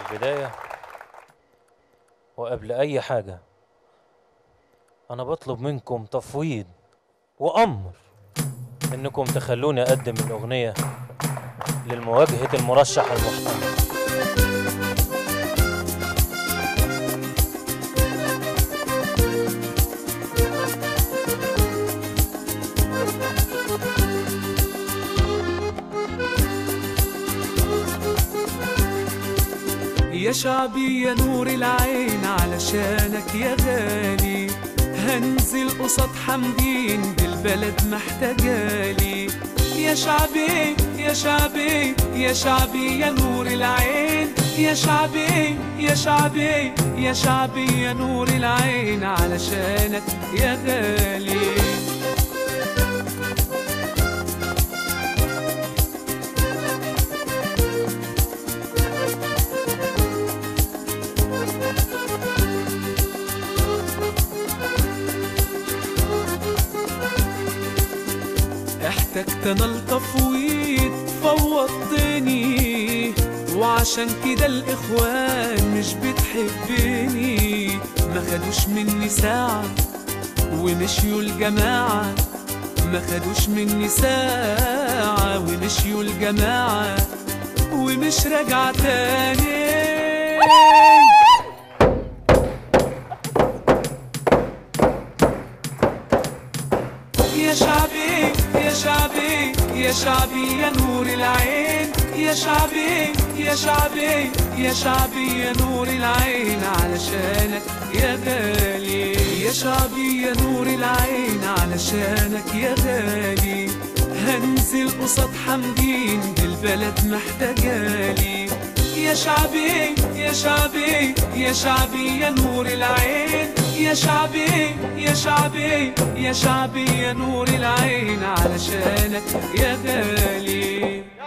البداية وقبل أي حاجة أنا بطلب منكم تفويض وأمر إنكم تخلوني أقدم الأغنية للمواجهة المرشح المحترم يا شعبي يا نور العين علشانك يا غالي هنزل قصاد حمدين دي البلد محتاجالي يا شعبي يا شعبي يا شعبي يا نور العين يا شعبي يا شعبي يا شعبي يا نور العين علشانك يا غالي احتجت انا التفويض فوضتني وعشان كده الاخوان مش بتحبني ما خدوش مني ساعة ومشيوا الجماعة ما خدوش مني ساعة ومشيوا الجماعة ومش راجعة تاني يا شعبي يا شعبي يا شعبي يا نور العين يا شعبي يا شعبي يا شعبي يا نور العين علشانك يا غالي يا شعبي يا نور العين علشانك يا غالي هنزل قصاد حمدين دي البلد محتاجالي يا شعبي يا شعبي يا شعبي يا نور العين يا شعبي يا شعبي يا شعبي يا نور العين علشانك يا غالي